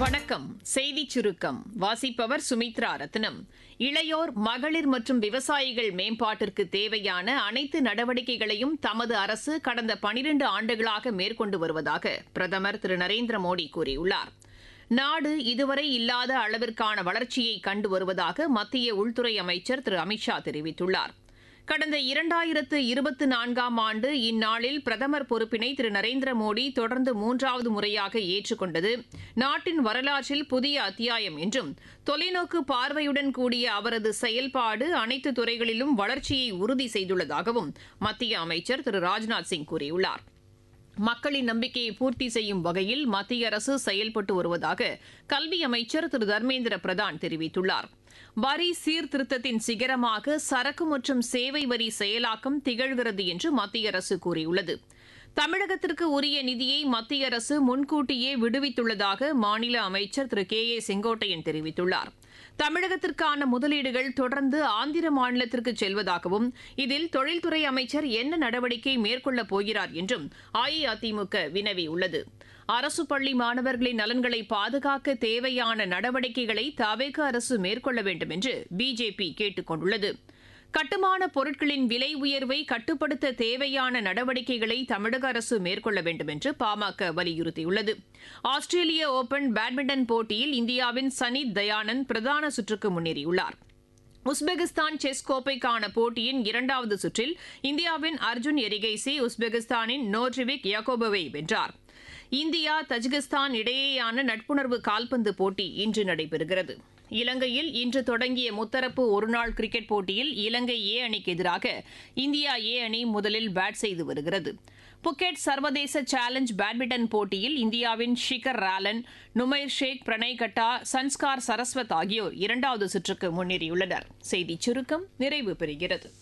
வணக்கம் செய்திச் சுருக்கம் வாசிப்பவர் சுமித்ரா ரத்னம் இளையோர் மகளிர் மற்றும் விவசாயிகள் மேம்பாட்டிற்கு தேவையான அனைத்து நடவடிக்கைகளையும் தமது அரசு கடந்த பனிரண்டு ஆண்டுகளாக மேற்கொண்டு வருவதாக பிரதமர் திரு நரேந்திர மோடி கூறியுள்ளார் நாடு இதுவரை இல்லாத அளவிற்கான வளர்ச்சியை கண்டு வருவதாக மத்திய உள்துறை அமைச்சர் திரு அமித்ஷா தெரிவித்துள்ளார் கடந்த இரண்டாயிரத்து இருபத்தி நான்காம் ஆண்டு இந்நாளில் பிரதமர் பொறுப்பினை திரு நரேந்திர மோடி தொடர்ந்து மூன்றாவது முறையாக ஏற்றுக்கொண்டது நாட்டின் வரலாற்றில் புதிய அத்தியாயம் என்றும் தொலைநோக்கு பார்வையுடன் கூடிய அவரது செயல்பாடு அனைத்து துறைகளிலும் வளர்ச்சியை உறுதி செய்துள்ளதாகவும் மத்திய அமைச்சர் திரு ராஜ்நாத் சிங் கூறியுள்ளார் மக்களின் நம்பிக்கையை பூர்த்தி செய்யும் வகையில் மத்திய அரசு செயல்பட்டு வருவதாக கல்வி அமைச்சர் திரு தர்மேந்திர பிரதான் தெரிவித்துள்ளார் வரி சீர்திருத்தத்தின் சிகரமாக சரக்கு மற்றும் சேவை வரி செயலாக்கம் திகழ்கிறது என்று மத்திய அரசு கூறியுள்ளது தமிழகத்திற்கு உரிய நிதியை மத்திய அரசு முன்கூட்டியே விடுவித்துள்ளதாக மாநில அமைச்சர் திரு கே ஏ செங்கோட்டையன் தெரிவித்துள்ளார் தமிழகத்திற்கான முதலீடுகள் தொடர்ந்து ஆந்திர மாநிலத்திற்கு செல்வதாகவும் இதில் தொழில்துறை அமைச்சர் என்ன நடவடிக்கை மேற்கொள்ளப் போகிறார் என்றும் அஇஅதிமுக வினவியுள்ளது அரசு பள்ளி மாணவர்களின் நலன்களை பாதுகாக்க தேவையான நடவடிக்கைகளை தவேக அரசு மேற்கொள்ள வேண்டும் என்று பிஜேபி கேட்டுக் கொண்டுள்ளது கட்டுமான பொருட்களின் விலை உயர்வை கட்டுப்படுத்த தேவையான நடவடிக்கைகளை தமிழக அரசு மேற்கொள்ள வேண்டும் என்று பாமக வலியுறுத்தியுள்ளது ஆஸ்திரேலிய ஓபன் பேட்மிண்டன் போட்டியில் இந்தியாவின் சனித் தயானந்த் பிரதான சுற்றுக்கு முன்னேறியுள்ளார் உஸ்பெகிஸ்தான் செஸ் கோப்பைக்கான போட்டியின் இரண்டாவது சுற்றில் இந்தியாவின் அர்ஜுன் எரிகைசி உஸ்பெகிஸ்தானின் நோட்ரிவிக் யாகோபவை வென்றார் இந்தியா தஜிகிஸ்தான் இடையேயான நட்புணர்வு கால்பந்து போட்டி இன்று நடைபெறுகிறது இலங்கையில் இன்று தொடங்கிய முத்தரப்பு ஒருநாள் கிரிக்கெட் போட்டியில் இலங்கை ஏ அணிக்கு எதிராக இந்தியா ஏ அணி முதலில் பேட் செய்து வருகிறது புக்கெட் சர்வதேச சேலஞ்ச் பேட்மிண்டன் போட்டியில் இந்தியாவின் ஷிகர் ராலன் நுமைர் ஷேக் பிரணய் கட்டா சன்ஸ்கார் சரஸ்வத் ஆகியோர் இரண்டாவது சுற்றுக்கு முன்னேறியுள்ளனர் செய்திச் சுருக்கம் நிறைவு பெறுகிறது